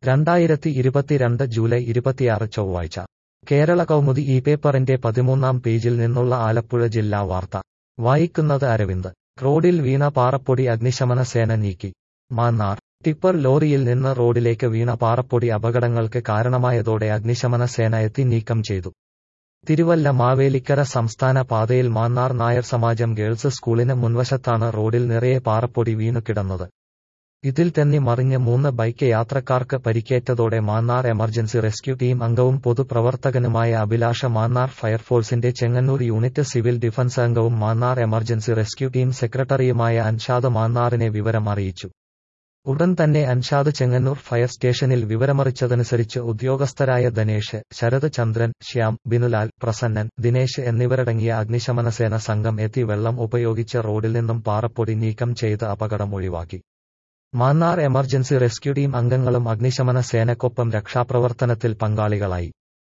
രണ്ടായിരത്തി ഇരുപത്തിരണ്ട് ജൂലൈ ഇരുപത്തിയാറ് ചൊവ്വാഴ്ച കേരള കൗമുദി ഈ പേപ്പറിന്റെ പതിമൂന്നാം പേജിൽ നിന്നുള്ള ആലപ്പുഴ ജില്ലാ വാർത്ത വായിക്കുന്നത് അരവിന്ദ് റോഡിൽ വീണ പാറപ്പൊടി അഗ്നിശമന സേന നീക്കി മാന്നാർ ടിപ്പർ ലോറിയിൽ നിന്ന് റോഡിലേക്ക് വീണ പാറപ്പൊടി അപകടങ്ങൾക്ക് കാരണമായതോടെ അഗ്നിശമന സേന എത്തി നീക്കം ചെയ്തു തിരുവല്ല മാവേലിക്കര സംസ്ഥാന പാതയിൽ മാന്നാർ നായർ സമാജം ഗേൾസ് സ്കൂളിന് മുൻവശത്താണ് റോഡിൽ നിറയെ പാറപ്പൊടി വീണുകിടന്നത് ഇതിൽ തെന്നി മറിഞ്ഞ് മൂന്ന് ബൈക്ക് യാത്രക്കാർക്ക് പരിക്കേറ്റതോടെ മാന്നാർ എമർജൻസി റെസ്ക്യൂ ടീം അംഗവും പൊതുപ്രവർത്തകനുമായ അഭിലാഷ മാന്നാർ ഫയർഫോഴ്സിന്റെ ചെങ്ങന്നൂർ യൂണിറ്റ് സിവിൽ ഡിഫൻസ് അംഗവും മാന്നാർ എമർജൻസി റെസ്ക്യൂ ടീം സെക്രട്ടറിയുമായ അൻഷാദ് മാന്നാറിനെ വിവരം അറിയിച്ചു ഉടൻ തന്നെ അൻഷാദ് ചെങ്ങന്നൂർ ഫയർ സ്റ്റേഷനിൽ വിവരമറിച്ചതനുസരിച്ച് ഉദ്യോഗസ്ഥരായ ധനേഷ് ശരത് ചന്ദ്രൻ ശ്യാം ബിനുലാൽ പ്രസന്നൻ ദിനേശ് എന്നിവരടങ്ങിയ അഗ്നിശമനസേന സംഘം എത്തി വെള്ളം ഉപയോഗിച്ച് റോഡിൽ നിന്നും പാറപ്പൊടി നീക്കം ചെയ്ത് അപകടം ഒഴിവാക്കി മാന്നാർ എമർജൻസി റെസ്ക്യൂ ടീം അംഗങ്ങളും അഗ്നിശമന സേനക്കൊപ്പം രക്ഷാപ്രവർത്തനത്തിൽ പങ്കാളികളായി